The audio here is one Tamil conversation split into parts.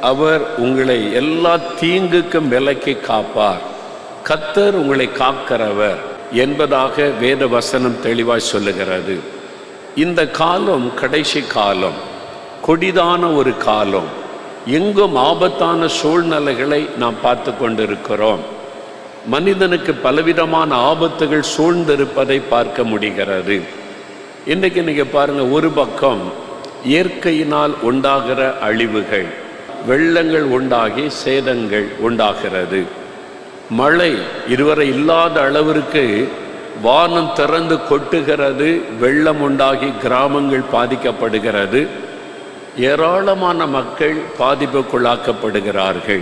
அவர் உங்களை எல்லா தீங்குக்கும் விலக்கி காப்பார் கத்தர் உங்களை காக்கிறவர் என்பதாக வேத வசனம் தெளிவாய் சொல்லுகிறது இந்த காலம் கடைசி காலம் கொடிதான ஒரு காலம் எங்கும் ஆபத்தான சூழ்நிலைகளை நாம் பார்த்து கொண்டிருக்கிறோம் மனிதனுக்கு பலவிதமான ஆபத்துகள் சூழ்ந்திருப்பதை பார்க்க முடிகிறது இன்றைக்கு நீங்கள் பாருங்க ஒரு பக்கம் இயற்கையினால் உண்டாகிற அழிவுகள் வெள்ளங்கள் உண்டாகி சேதங்கள் உண்டாகிறது மழை இதுவரை இல்லாத அளவிற்கு வானம் திறந்து கொட்டுகிறது வெள்ளம் உண்டாகி கிராமங்கள் பாதிக்கப்படுகிறது ஏராளமான மக்கள் பாதிப்புக்குள்ளாக்கப்படுகிறார்கள்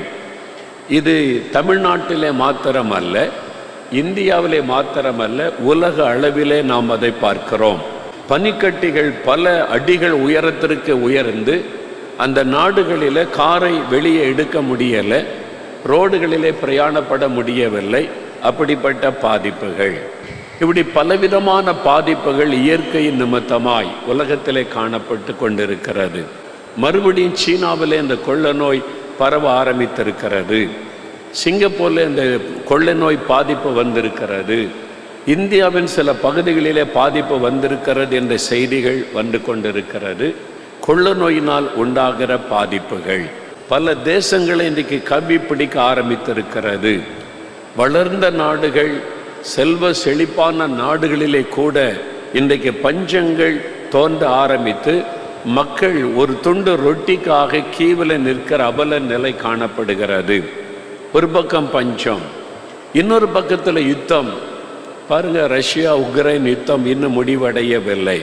இது தமிழ்நாட்டிலே மாத்திரமல்ல இந்தியாவிலே மாத்திரமல்ல உலக அளவிலே நாம் அதை பார்க்கிறோம் பனிக்கட்டிகள் பல அடிகள் உயரத்திற்கு உயர்ந்து அந்த நாடுகளிலே காரை வெளியே எடுக்க முடியலை ரோடுகளிலே பிரயாணப்பட முடியவில்லை அப்படிப்பட்ட பாதிப்புகள் இப்படி பலவிதமான பாதிப்புகள் இயற்கையின் நிமித்தமாய் உலகத்திலே காணப்பட்டு கொண்டிருக்கிறது மறுபடியும் சீனாவிலே இந்த கொள்ள நோய் பரவ ஆரம்பித்திருக்கிறது சிங்கப்பூரில் இந்த கொள்ளை நோய் பாதிப்பு வந்திருக்கிறது இந்தியாவின் சில பகுதிகளிலே பாதிப்பு வந்திருக்கிறது என்ற செய்திகள் வந்து கொண்டிருக்கிறது கொள்ள நோயினால் உண்டாகிற பாதிப்புகள் பல தேசங்களை இன்றைக்கு கவ்வி பிடிக்க ஆரம்பித்திருக்கிறது வளர்ந்த நாடுகள் செல்வ செழிப்பான நாடுகளிலே கூட இன்றைக்கு பஞ்சங்கள் தோன்ற ஆரம்பித்து மக்கள் ஒரு துண்டு ரொட்டிக்காக கீவில் நிற்கிற அவல நிலை காணப்படுகிறது ஒரு பக்கம் பஞ்சம் இன்னொரு பக்கத்தில் யுத்தம் பாருங்க ரஷ்யா உக்ரைன் யுத்தம் இன்னும் முடிவடையவில்லை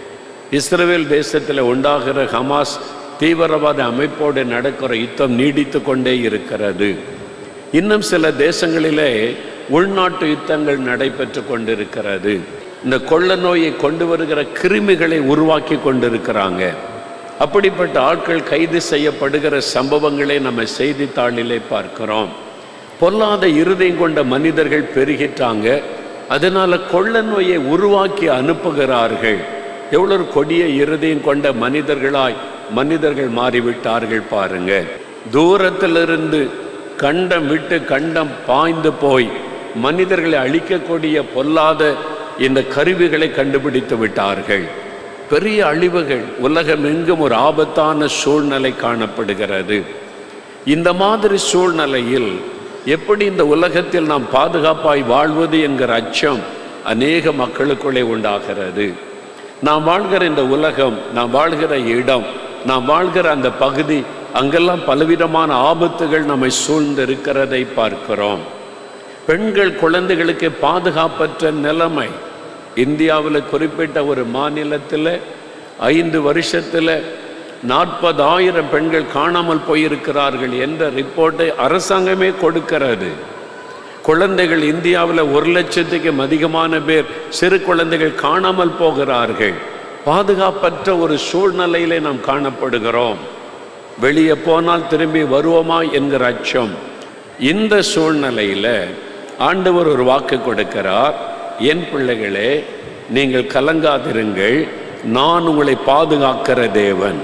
இஸ்ரேல் தேசத்தில் உண்டாகிற ஹமாஸ் தீவிரவாத அமைப்போடு நடக்கிற யுத்தம் நீடித்து கொண்டே இருக்கிறது இன்னும் சில தேசங்களிலே உள்நாட்டு யுத்தங்கள் நடைபெற்று கொண்டிருக்கிறது இந்த கொள்ள நோயை கொண்டு வருகிற கிருமிகளை உருவாக்கி கொண்டிருக்கிறாங்க அப்படிப்பட்ட ஆட்கள் கைது செய்யப்படுகிற சம்பவங்களை நம்ம செய்தித்தாளிலே பார்க்கிறோம் பொல்லாத இருதயம் கொண்ட மனிதர்கள் பெருகிட்டாங்க அதனால கொள்ள நோயை உருவாக்கி அனுப்புகிறார்கள் எவ்வளவு கொடிய இருதயம் கொண்ட மனிதர்களாய் மனிதர்கள் மாறிவிட்டார்கள் பாருங்க தூரத்திலிருந்து கண்டம் விட்டு கண்டம் பாய்ந்து போய் மனிதர்களை அழிக்கக்கூடிய பொல்லாத இந்த கருவிகளை கண்டுபிடித்து விட்டார்கள் பெரிய அழிவுகள் உலகம் எங்கும் ஒரு ஆபத்தான சூழ்நிலை காணப்படுகிறது இந்த மாதிரி சூழ்நிலையில் எப்படி இந்த உலகத்தில் நாம் பாதுகாப்பாய் வாழ்வது என்கிற அச்சம் அநேக மக்களுக்குள்ளே உண்டாகிறது நாம் வாழ்கிற இந்த உலகம் நாம் வாழ்கிற இடம் நாம் வாழ்கிற அந்த பகுதி அங்கெல்லாம் பலவிதமான ஆபத்துகள் நம்மை சூழ்ந்து இருக்கிறதை பார்க்கிறோம் பெண்கள் குழந்தைகளுக்கு பாதுகாப்பற்ற நிலைமை இந்தியாவில் குறிப்பிட்ட ஒரு மாநிலத்தில் ஐந்து வருஷத்தில் நாற்பதாயிரம் பெண்கள் காணாமல் போயிருக்கிறார்கள் என்ற ரிப்போர்ட்டை அரசாங்கமே கொடுக்கிறது குழந்தைகள் இந்தியாவில் ஒரு லட்சத்துக்கும் அதிகமான பேர் சிறு குழந்தைகள் காணாமல் போகிறார்கள் பாதுகாப்பற்ற ஒரு சூழ்நிலையிலே நாம் காணப்படுகிறோம் வெளியே போனால் திரும்பி வருவோமா என்கிற அச்சம் இந்த சூழ்நிலையில் ஆண்டவர் ஒரு வாக்கு கொடுக்கிறார் என் பிள்ளைகளே நீங்கள் கலங்காதிருங்கள் நான் உங்களை பாதுகாக்கிற தேவன்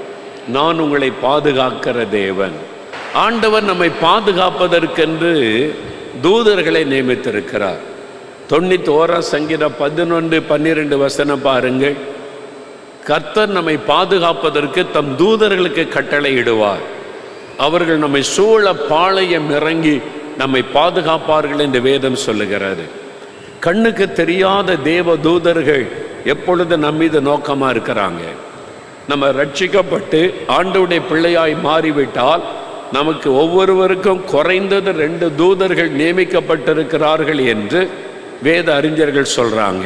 நான் உங்களை பாதுகாக்கிற தேவன் ஆண்டவர் நம்மை பாதுகாப்பதற்கென்று தூதர்களை நியமித்திருக்கிறார் தொண்ணூத்தி ஓராம் சங்கீதம் பதினொன்று பன்னிரெண்டு வசனம் பாருங்கள் கர்த்தர் நம்மை பாதுகாப்பதற்கு தம் தூதர்களுக்கு கட்டளையிடுவார் அவர்கள் நம்மை சூழ பாளையம் இறங்கி நம்மை பாதுகாப்பார்கள் என்று வேதம் சொல்லுகிறது கண்ணுக்கு தெரியாத தேவ தூதர்கள் எப்பொழுது நம்ம மீது நோக்கமாக இருக்கிறாங்க நம்ம ரட்சிக்கப்பட்டு ஆண்டவுடைய பிள்ளையாய் மாறிவிட்டால் நமக்கு ஒவ்வொருவருக்கும் குறைந்தது ரெண்டு தூதர்கள் நியமிக்கப்பட்டிருக்கிறார்கள் என்று வேத அறிஞர்கள் சொல்றாங்க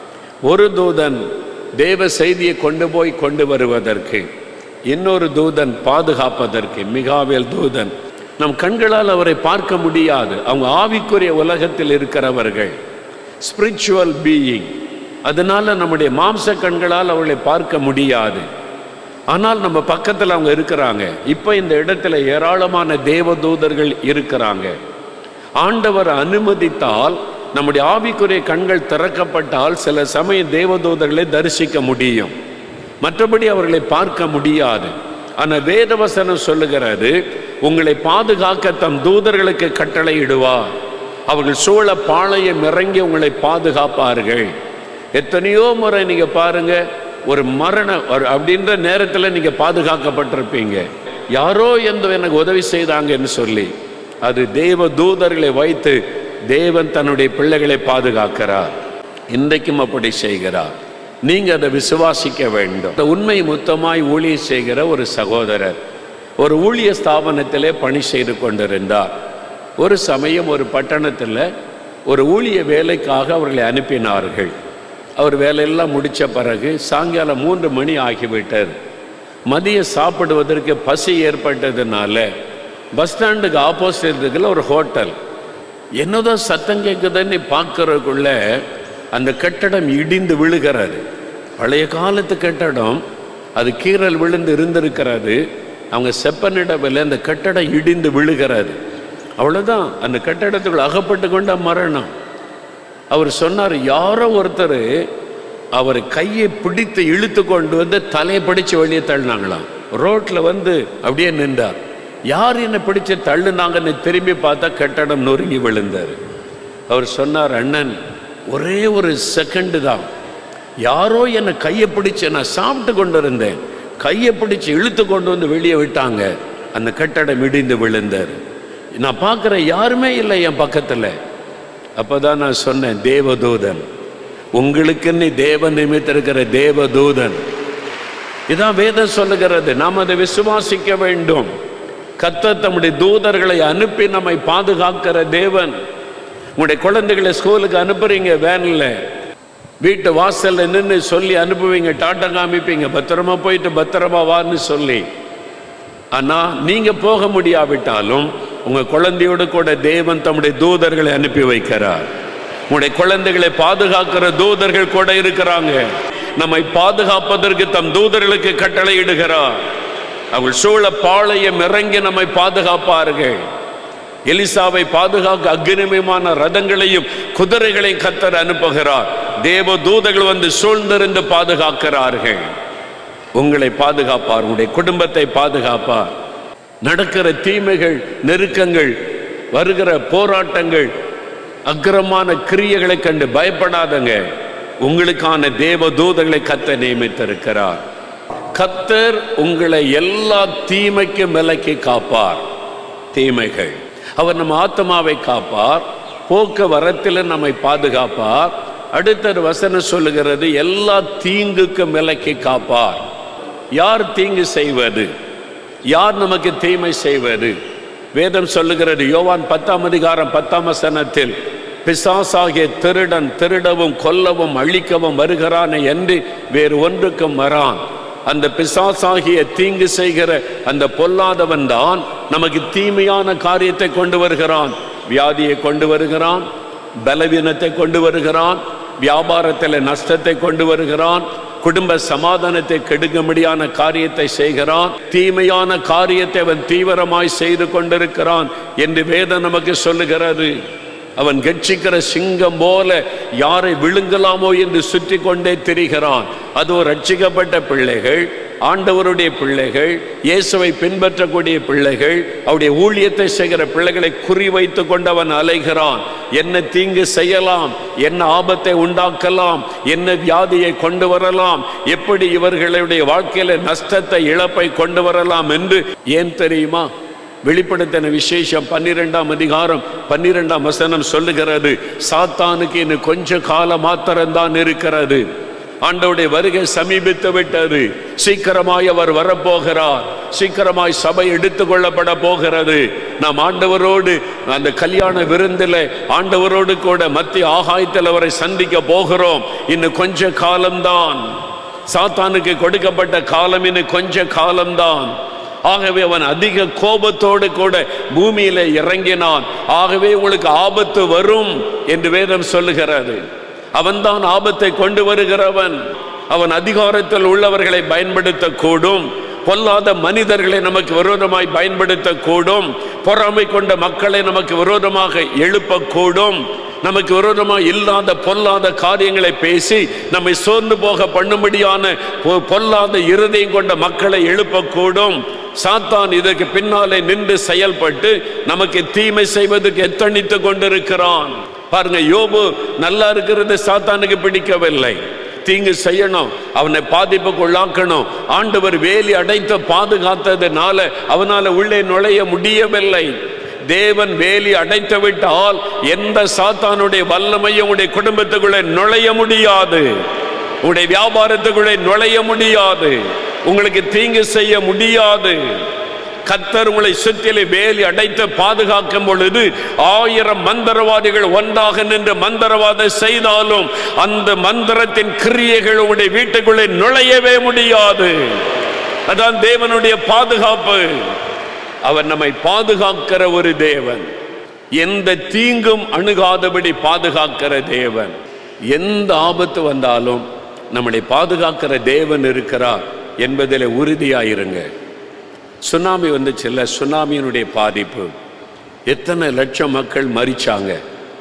ஒரு தூதன் தேவ செய்தியை கொண்டு போய் கொண்டு வருவதற்கு இன்னொரு தூதன் பாதுகாப்பதற்கு மிகாவேல் தூதன் நம் கண்களால் அவரை பார்க்க முடியாது அவங்க ஆவிக்குரிய உலகத்தில் இருக்கிறவர்கள் ஸ்பிரிச்சுவல் பீயிங் அதனால நம்முடைய மாம்ச கண்களால் அவளை பார்க்க முடியாது ஆனால் நம்ம பக்கத்தில் அவங்க இருக்கிறாங்க இப்போ இந்த இடத்துல ஏராளமான தேவதூதர்கள் இருக்கிறாங்க ஆண்டவர் அனுமதித்தால் நம்முடைய ஆவிக்குரிய கண்கள் திறக்கப்பட்டால் சில சமயம் தேவதூதர்களை தரிசிக்க முடியும் மற்றபடி அவர்களை பார்க்க முடியாது ஆனால் வேதவசனம் சொல்லுகிறது உங்களை பாதுகாக்க தம் தூதர்களுக்கு கட்டளையிடுவார் அவர்கள் சூழ பாளையம் இறங்கி உங்களை பாதுகாப்பார்கள் எத்தனையோ முறை நீங்க பாருங்க ஒரு மரண ஒரு அப்படின்ற நேரத்தில் நீங்க பாதுகாக்கப்பட்டிருப்பீங்க யாரோ எந்த எனக்கு உதவி செய்தாங்கன்னு சொல்லி அது தேவ தூதர்களை வைத்து தேவன் தன்னுடைய பிள்ளைகளை பாதுகாக்கிறார் இன்றைக்கும் அப்படி செய்கிறார் நீங்க அதை விசுவாசிக்க வேண்டும் இந்த உண்மை மொத்தமாய் ஊழியம் செய்கிற ஒரு சகோதரர் ஒரு ஊழிய ஸ்தாபனத்திலே பணி செய்து கொண்டிருந்தார் ஒரு சமயம் ஒரு பட்டணத்தில் ஒரு ஊழிய வேலைக்காக அவர்களை அனுப்பினார்கள் அவர் வேலையெல்லாம் முடித்த பிறகு சாயங்காலம் மூன்று மணி ஆகிவிட்டது மதியம் சாப்பிடுவதற்கு பசி ஏற்பட்டதுனால பஸ் ஸ்டாண்டுக்கு ஆப்போசிட் இருக்கிற ஒரு ஹோட்டல் என்னதான் சத்தம் கேட்குதுன்னு பார்க்கறதுக்குள்ள அந்த கட்டடம் இடிந்து விழுகிறது பழைய காலத்து கட்டடம் அது கீறல் விழுந்து இருந்திருக்கிறது அவங்க செப்பனிடவில் அந்த கட்டடம் இடிந்து விழுகிறது அவ்வளோதான் அந்த கட்டடத்துக்குள்ள அகப்பட்டு கொண்ட மரணம் அவர் சொன்னார் யாரோ ஒருத்தர் அவர் கையை பிடித்து இழுத்து கொண்டு வந்து தலையை பிடிச்சு வெளியே தள்ளினாங்களாம் ரோட்டில் வந்து அப்படியே நின்றார் யார் என்னை பிடிச்சு தள்ளுனாங்கன்னு திரும்பி பார்த்தா கட்டடம் நொறுங்கி விழுந்தார் அவர் சொன்னார் அண்ணன் ஒரே ஒரு செகண்டு தான் யாரோ என்னை கையை பிடிச்சு நான் சாப்பிட்டு கொண்டு இருந்தேன் கையை பிடிச்சு இழுத்து கொண்டு வந்து வெளியே விட்டாங்க அந்த கட்டடம் இடிந்து விழுந்தார் நான் பார்க்குறேன் யாருமே இல்லை என் பக்கத்தில் அப்பதான் நான் சொன்னேன் தேவதூதன் உங்களுக்குன்னு தேவ நிமித்திருக்கிற தேவதூதன் இதான் வேதம் சொல்லுகிறது நாம் அதை விசுவாசிக்க வேண்டும் கர்த்தர் தம்முடைய தூதர்களை அனுப்பி நம்மை பாதுகாக்கிற தேவன் உங்களுடைய குழந்தைகளை ஸ்கூலுக்கு அனுப்புறீங்க வேனில் வீட்டு வாசல்ல நின்று சொல்லி அனுப்புவீங்க டாட்டா காமிப்பீங்க பத்திரமா போயிட்டு பத்திரமா வான்னு சொல்லி ஆனா நீங்க போக முடியாவிட்டாலும் உங்க குழந்தையோடு கூட தேவன் தம்முடைய தூதர்களை அனுப்பி வைக்கிறார் உங்களுடைய குழந்தைகளை பாதுகாக்கிற தூதர்கள் கூட இருக்கிறாங்க நம்மை பாதுகாப்பதற்கு தம் தூதர்களுக்கு கட்டளையிடுகிறார் அவள் சூழ பாளையம் இறங்கி நம்மை பாதுகாப்பார்கள் எலிசாவை பாதுகாக்க அக்னிமயமான ரதங்களையும் குதிரைகளையும் கத்தர் அனுப்புகிறார் தேவ தூதர்கள் வந்து சூழ்ந்திருந்து பாதுகாக்கிறார்கள் உங்களை பாதுகாப்பார் உங்களுடைய குடும்பத்தை பாதுகாப்பார் நடக்கிற தீமைகள் நெருக்கங்கள் வருகிற போராட்டங்கள் அக்கிரமான கிரியைகளை கண்டு பயப்படாதங்க உங்களுக்கான தேவ தூதர்களை கத்த நியமித்திருக்கிறார் கத்தர் உங்களை எல்லா தீமைக்கும் விலக்கி காப்பார் தீமைகள் அவர் நம்ம ஆத்மாவை காப்பார் போக்குவரத்தில் நம்மை பாதுகாப்பார் அடுத்த வசனம் சொல்லுகிறது எல்லா தீங்குக்கும் விலக்கி காப்பார் யார் தீங்கு செய்வது யார் நமக்கு தீமை செய்வது வேதம் சொல்லுகிறது யோவான் பத்தாம் அதிகாரம் பத்தாம் வசனத்தில் பிசாசாகிய திருடன் திருடவும் கொல்லவும் அழிக்கவும் வருகிறான் என்று வேறு ஒன்றுக்கும் வரான் அந்த பிசாசாகிய தீங்கு செய்கிற அந்த பொல்லாதவன் தான் நமக்கு தீமையான காரியத்தை கொண்டு வருகிறான் வியாதியை கொண்டு வருகிறான் பலவீனத்தை கொண்டு வருகிறான் வியாபாரத்தில் நஷ்டத்தை கொண்டு வருகிறான் குடும்ப சமாதானத்தை கெடுக்கும்படியான காரியத்தை செய்கிறான் தீமையான காரியத்தை அவன் தீவிரமாய் செய்து கொண்டிருக்கிறான் என்று வேதம் நமக்கு சொல்லுகிறது அவன் கட்சிக்கிற சிங்கம் போல யாரை விழுங்கலாமோ என்று சுற்றி கொண்டே திரிகிறான் அது ஒரு ரட்சிக்கப்பட்ட பிள்ளைகள் ஆண்டவருடைய பிள்ளைகள் இயேசுவை பின்பற்றக்கூடிய பிள்ளைகள் அவருடைய ஊழியத்தை செய்கிற பிள்ளைகளை குறிவைத்து கொண்டவன் அலைகிறான் என்ன தீங்கு செய்யலாம் என்ன ஆபத்தை உண்டாக்கலாம் என்ன வியாதியை கொண்டு வரலாம் எப்படி இவர்களுடைய வாழ்க்கையில நஷ்டத்தை இழப்பை கொண்டு வரலாம் என்று ஏன் தெரியுமா வெளிப்படுத்தின விசேஷம் பன்னிரெண்டாம் அதிகாரம் பன்னிரெண்டாம் வசனம் சொல்லுகிறது சாத்தானுக்கு இன்னும் கொஞ்ச காலம் மாத்திரம்தான் இருக்கிறது ஆண்டவுடைய வருகை சமீபித்து விட்டது சீக்கிரமாய் அவர் வரப்போகிறார் சீக்கிரமாய் சபை எடுத்துக் கொள்ளப்பட போகிறது நாம் ஆண்டவரோடு அந்த கல்யாண விருந்தில் ஆண்டவரோடு கூட மத்திய ஆகாயத்தில் அவரை சந்திக்க போகிறோம் இன்னும் கொஞ்ச காலம்தான் சாத்தானுக்கு கொடுக்கப்பட்ட காலம் இன்னும் கொஞ்ச காலம்தான் ஆகவே அவன் அதிக கோபத்தோடு கூட பூமியில இறங்கினான் ஆகவே உங்களுக்கு ஆபத்து வரும் என்று வேதம் சொல்லுகிறது அவன்தான் ஆபத்தை கொண்டு வருகிறவன் அவன் அதிகாரத்தில் உள்ளவர்களை பயன்படுத்தக்கூடும் பொல்லாத மனிதர்களை நமக்கு விரோதமாய் பயன்படுத்தக்கூடும் பொறாமை கொண்ட மக்களை நமக்கு விரோதமாக எழுப்பக்கூடும் நமக்கு விரோதமாக இல்லாத பொல்லாத காரியங்களை பேசி நம்மை சோர்ந்து போக பண்ணும்படியான பொ- பொல்லாத இருதயம் கொண்ட மக்களை எழுப்பக்கூடும் சாத்தான் இதற்கு பின்னாலே நின்று செயல்பட்டு நமக்கு தீமை செய்வதற்கு எத்தனித்து கொண்டிருக்கிறான் பாருங்க யோபு நல்லா இருக்கிறது சாத்தானுக்கு பிடிக்கவில்லை தீங்கு செய்யணும் அவனை பாதிப்புக்குள்ளாக்கணும் ஆண்டவர் வேலி அடைத்து பாதுகாத்ததுனால அவனால உள்ளே நுழைய முடியவில்லை தேவன் வேலி அடைத்து விட்டால் எந்த சாத்தானுடைய வல்லமையும் உடைய குடும்பத்துக்குள்ளே நுழைய முடியாது உடைய வியாபாரத்துக்குள்ளே நுழைய முடியாது உங்களுக்கு தீங்கு செய்ய முடியாது கத்தர் உங்களை சுற்றிலே வேலி அடைத்து பாதுகாக்கும் பொழுது ஆயிரம் மந்திரவாதிகள் ஒன்றாக நின்று மந்திரவாதம் செய்தாலும் அந்த மந்திரத்தின் கிரியைகள் உங்களுடைய வீட்டுக்குள்ளே நுழையவே முடியாது அதான் தேவனுடைய பாதுகாப்பு அவர் நம்மை பாதுகாக்கிற ஒரு தேவன் எந்த தீங்கும் அணுகாதபடி பாதுகாக்கிற தேவன் எந்த ஆபத்து வந்தாலும் நம்மளை பாதுகாக்கிற தேவன் இருக்கிறார் என்பதில் உறுதியாயிருங்க சுனாமி வந்துச்சுல்ல சுனாமியினுடைய பாதிப்பு எத்தனை லட்சம் மக்கள் மரிச்சாங்க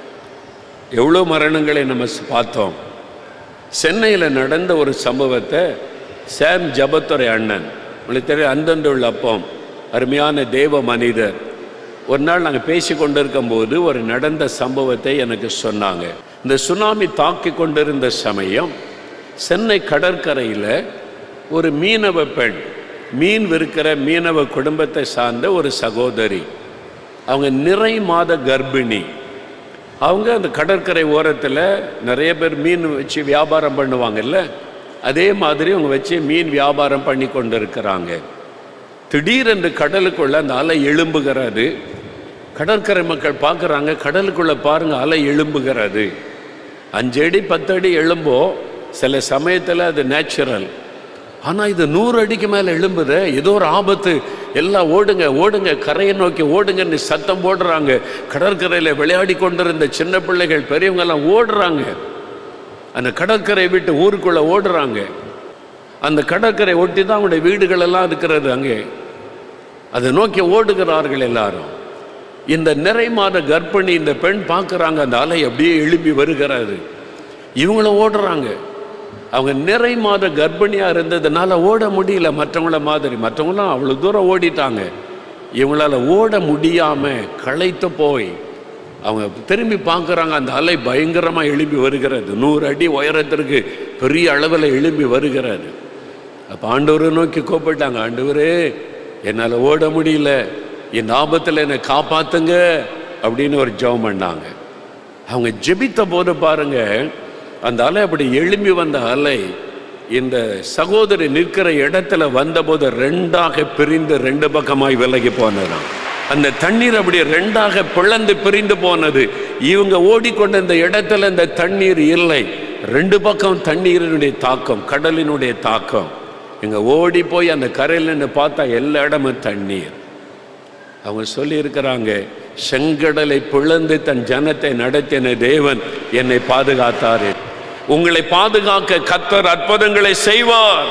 எவ்வளோ மரணங்களை நம்ம ஸ் பார்த்தோம் சென்னையில் நடந்த ஒரு சம்பவத்தை சாம் ஜபத்துறை அண்ணன் உங்களுக்கு தெரியும் அந்தந்துள்ள அப்பம் அருமையான தேவ மனிதர் ஒரு நாள் நாங்கள் பேசி கொண்டிருக்கும்போது ஒரு நடந்த சம்பவத்தை எனக்கு சொன்னாங்க இந்த சுனாமி தாக்கி கொண்டிருந்த சமயம் சென்னை கடற்கரையில் ஒரு மீனவ பெண் மீன் விற்கிற மீனவ குடும்பத்தை சார்ந்த ஒரு சகோதரி அவங்க நிறை மாத கர்ப்பிணி அவங்க அந்த கடற்கரை ஓரத்தில் நிறைய பேர் மீன் வச்சு வியாபாரம் பண்ணுவாங்கல்ல அதே மாதிரி அவங்க வச்சு மீன் வியாபாரம் பண்ணி கொண்டு இருக்கிறாங்க திடீரென்று கடலுக்குள்ள அந்த அலை எழும்புகிறது கடற்கரை மக்கள் பார்க்குறாங்க கடலுக்குள்ள பாருங்க அலை எழும்புகிறது அஞ்சு அடி பத்து அடி எழும்போ சில சமயத்தில் அது நேச்சுரல் ஆனால் இது நூறு அடிக்கு மேலே எழும்புது ஏதோ ஒரு ஆபத்து எல்லாம் ஓடுங்க ஓடுங்க கரையை நோக்கி ஓடுங்கன்னு சத்தம் போடுறாங்க கடற்கரையில் விளையாடி கொண்டிருந்த சின்ன பிள்ளைகள் பெரியவங்க எல்லாம் ஓடுறாங்க அந்த கடற்கரை விட்டு ஊருக்குள்ள ஓடுறாங்க அந்த கடற்கரை ஒட்டி தான் அவங்களுடைய வீடுகள் எல்லாம் இருக்கிறது அங்கே அதை நோக்கி ஓடுகிறார்கள் எல்லாரும் இந்த நிறை மாத கர்ப்பிணி இந்த பெண் பார்க்குறாங்க அந்த அலை அப்படியே எழுப்பி வருகிறது இவங்களும் ஓடுறாங்க அவங்க நிறை மாத கர்ப்பிணியாக இருந்ததுனால ஓட முடியல மற்றவங்கள மாதிரி மற்றவங்களாம் அவ்வளோ தூரம் ஓடிட்டாங்க இவங்களால ஓட முடியாமல் களைத்து போய் அவங்க திரும்பி பார்க்குறாங்க அந்த அலை பயங்கரமாக எழுப்பி வருகிறது நூறு அடி உயரத்திற்கு பெரிய அளவில் எழுப்பி வருகிறது அப்போ ஆண்டவரை நோக்கி கூப்பிட்டாங்க ஆண்டவரே என்னால் ஓட முடியல என் ஆபத்தில் என்னை காப்பாத்துங்க அப்படின்னு ஒரு ஜெபம் பண்ணாங்க அவங்க ஜெபித்த போது பாருங்க அந்த அலை அப்படி எழும்பி வந்த அலை இந்த சகோதரி நிற்கிற இடத்துல வந்தபோது ரெண்டாக பிரிந்து ரெண்டு பக்கமாய் விலகி போனதாம் அந்த தண்ணீர் அப்படி ரெண்டாக பிளந்து பிரிந்து போனது இவங்க ஓடிக்கொண்ட இந்த இடத்துல இந்த தண்ணீர் இல்லை ரெண்டு பக்கம் தண்ணீரினுடைய தாக்கம் கடலினுடைய தாக்கம் இங்க ஓடி போய் அந்த கரையில் நின்று பார்த்தா எல்லா இடமும் தண்ணீர் அவங்க சொல்லியிருக்கிறாங்க செங்கடலை பிளந்து தன் ஜனத்தை நடத்தின தேவன் என்னை பாதுகாத்தாரு உங்களை பாதுகாக்க கத்தர் அற்புதங்களை செய்வார்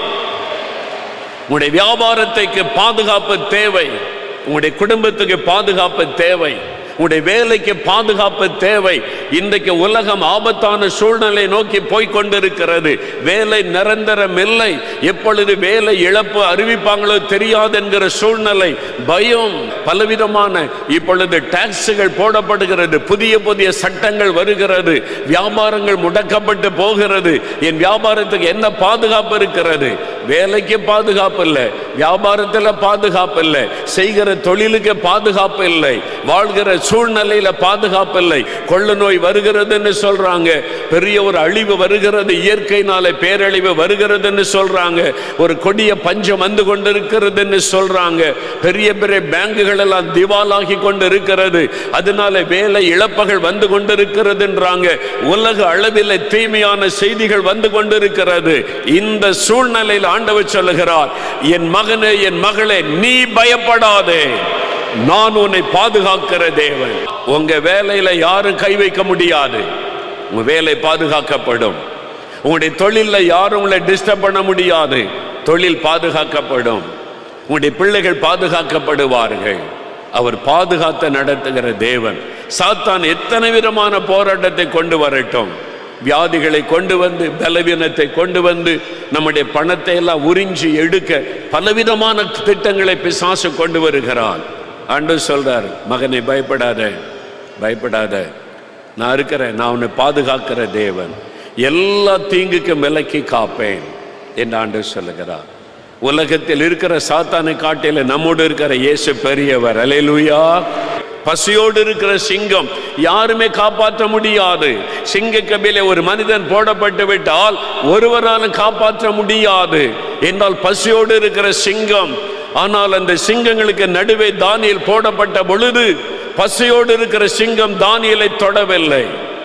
உங்களுடைய வியாபாரத்துக்கு பாதுகாப்பு தேவை உங்களுடைய குடும்பத்துக்கு பாதுகாப்பு தேவை உங்களுடைய வேலைக்கு பாதுகாப்பு தேவை இன்றைக்கு உலகம் ஆபத்தான சூழ்நிலை நோக்கி போய்க்கொண்டிருக்கிறது வேலை நிரந்தரம் இல்லை எப்பொழுது வேலை இழப்பு அறிவிப்பாங்களோ தெரியாது என்கிற சூழ்நிலை பயம் பலவிதமான இப்பொழுது டாக்ஸுகள் போடப்படுகிறது புதிய புதிய சட்டங்கள் வருகிறது வியாபாரங்கள் முடக்கப்பட்டு போகிறது என் வியாபாரத்துக்கு என்ன பாதுகாப்பு இருக்கிறது வேலைக்கு பாதுகாப்பு இல்லை வியாபாரத்தில் பாதுகாப்பு இல்லை செய்கிற தொழிலுக்கு பாதுகாப்பு இல்லை வாழ்கிற சூழ்நிலையில பாதுகாப்பு இல்லை கொள்ள நோய் வருகிறதுன்னு சொல்றாங்க பெரிய ஒரு அழிவு வருகிறது இயற்கையினால பேரழிவு வருகிறதுன்னு சொல்றாங்க ஒரு கொடிய பஞ்சம் வந்து கொண்டிருக்கிறதுன்னு சொல்றாங்க பெரிய பெரிய பேங்குகள் எல்லாம் திவாலாகி கொண்டு இருக்கிறது அதனால வேலை இழப்புகள் வந்து கொண்டிருக்கிறதுன்றாங்க உலக அளவில் தீமையான செய்திகள் வந்து கொண்டிருக்கிறது இந்த சூழ்நிலையில் ஆண்டவர் சொல்லுகிறார் என் மகனே என் மகளே நீ பயப்படாதே நான் உன்னை பாதுகாக்கிற தேவன் உங்க வேலையில யாரும் கை வைக்க முடியாது உங்க வேலை பாதுகாக்கப்படும் உங்களுடைய தொழில்ல யாரும் உங்களை டிஸ்டர்ப் பண்ண முடியாது தொழில் பாதுகாக்கப்படும் உங்களுடைய பிள்ளைகள் பாதுகாக்கப்படுவார்கள் அவர் பாதுகாத்து நடத்துகிற தேவன் சாத்தான் எத்தனை விதமான போராட்டத்தை கொண்டு வரட்டும் வியாதிகளை கொண்டு வந்து பலவீனத்தை கொண்டு வந்து நம்முடைய பணத்தை எல்லாம் உறிஞ்சி எடுக்க பலவிதமான திட்டங்களை பிசாசு கொண்டு வருகிறான் அன்று சொல்றார் மகனை பயப்படாத பயப்படாத நான் இருக்கிறேன் நான் உன்னை பாதுகாக்கிற தேவன் எல்லா தீங்குக்கும் விலக்கி காப்பேன் என்று ஆண்டு சொல்லுகிறார் உலகத்தில் இருக்கிற சாத்தானை காட்டில நம்மோடு இருக்கிற இயேசு பெரியவர் அலையலுயா பசியோடு இருக்கிற சிங்கம் யாருமே காப்பாற்ற முடியாது சிங்க கபிலே ஒரு மனிதன் போடப்பட்டு விட்டால் ஒருவராலும் காப்பாற்ற முடியாது என்றால் பசியோடு இருக்கிற சிங்கம் ஆனால் அந்த சிங்கங்களுக்கு நடுவே தானியல் போடப்பட்ட பொழுது பசியோடு இருக்கிற சிங்கம் தானியலை தொடவில்லை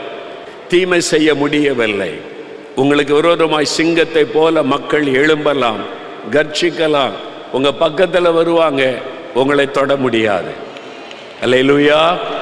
தீமை செய்ய முடியவில்லை உங்களுக்கு விரோதமாய் சிங்கத்தை போல மக்கள் எழும்பலாம் கர்ச்சிக்கலாம் உங்க பக்கத்துல வருவாங்க உங்களை தொட முடியாது அல்லேலூயா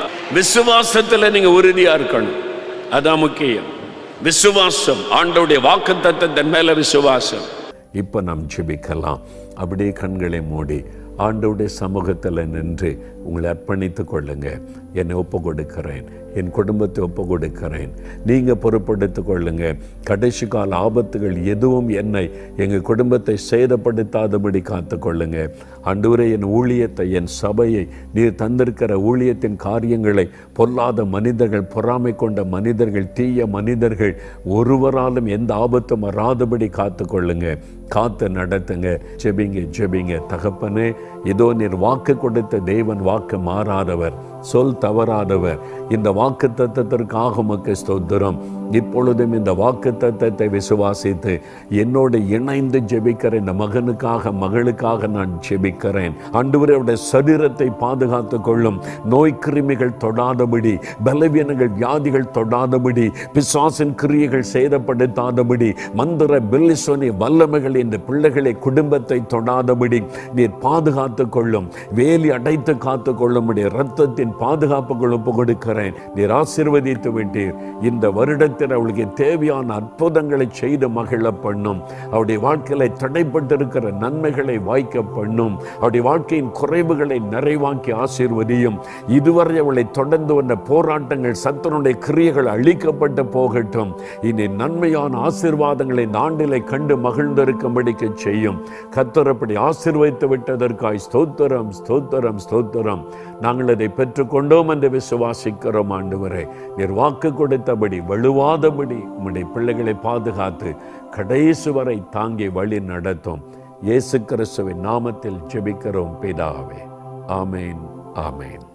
விசுவாசத்துல நீங்க உறுதியா இருக்கணும் அதான் முக்கியம் விசுவாசம் ஆண்டோடைய வாக்கு தத்தத்தின் மேல விசுவாசம் இப்போ நாம் ஜெபிக்கலாம் அப்படியே கண்களை மூடி ஆண்டவுடைய சமூகத்தில் நின்று உங்களை அர்ப்பணித்து கொள்ளுங்க என்னை ஒப்பு கொடுக்கிறேன் என் குடும்பத்தை ஒப்பு கொடுக்கிறேன் நீங்கள் பொறுப்படுத்திக் கொள்ளுங்க கடைசி கால ஆபத்துகள் எதுவும் என்னை எங்கள் குடும்பத்தை சேதப்படுத்தாதபடி காத்துக்கொள்ளுங்க அன்றுவரை என் ஊழியத்தை என் சபையை நீர் தந்திருக்கிற ஊழியத்தின் காரியங்களை பொல்லாத மனிதர்கள் பொறாமை கொண்ட மனிதர்கள் தீய மனிதர்கள் ஒருவராலும் எந்த ஆபத்தும் வராதபடி காத்துக்கொள்ளுங்க காத்து நடத்துங்க ஜெபிங்க ஜெபிங்க தகப்பனே இதோ நீர் வாக்கு கொடுத்த தேவன் வாக்கு மாறாதவர் சொல் தவறாதவர் இந்த வாக்கு தத்தத்திற்காக உமக்கு ஸ்தோத்திரம் இப்பொழுதும் இந்த வாக்கு தத்தத்தை விசுவாசித்து என்னோடு இணைந்து ஜெபிக்கிற இந்த மகனுக்காக மகளுக்காக நான் ஜெபிக்கிறேன் அன்றுவரையோட சரீரத்தை பாதுகாத்து கொள்ளும் நோய் கிருமிகள் தொடாதபடி பலவீனங்கள் வியாதிகள் தொடாதபடி பிசாசின் கிரியைகள் சேதப்படுத்தாதபடி மந்திர பில்லிசோனி வல்லமைகள் இந்த பிள்ளைகளை குடும்பத்தை தொடாதபடி நீர் பாதுகாத்து கொள்ளும் வேலி அடைத்து காத்து கொள்ளும்படி ரத்தத்தின் பாதுகாப்புகள் ஒப்பு கொடுக்கிறேன் நீர் ஆசீர்வதித்து விட்டீர் இந்த வருடத்தில் அவளுக்கு தேவையான அற்புதங்களை செய்து மகிழ பண்ணும் அவருடைய வாழ்க்கையில தடைப்பட்டிருக்கிற நன்மைகளை வாய்க்க பண்ணும் அவருடைய வாழ்க்கையின் குறைவுகளை நிறைவாக்கி ஆசீர்வதியும் இதுவரை அவளை தொடர்ந்து வந்த போராட்டங்கள் சத்தனுடைய கிரியைகள் அழிக்கப்பட்டு போகட்டும் இனி நன்மையான ஆசீர்வாதங்களை இந்த ஆண்டிலை கண்டு மகிழ்ந்திருக்கும்படிக்கு செய்யும் கத்தரப்படி ஆசீர்வதித்து விட்டதற்காய் ஸ்தோத்திரம் ஸ்தோத்திரம் ஸ்தோத்திரம் நாங்கள் அதை பெற்றுக்கொண்டோம் என்று விசுவாசிக்கிறோம் ஆண்டவரே நீர் வாக்கு கொடுத்தபடி வலுவாதபடி உம்முடைய பிள்ளைகளை பாதுகாத்து கடைசி வரை தாங்கி வழி நடத்தும் இயேசு கிறிஸ்துவின் நாமத்தில் ஜெபிக்கிறோம் பிதாவே ஆமேன் ஆமேன்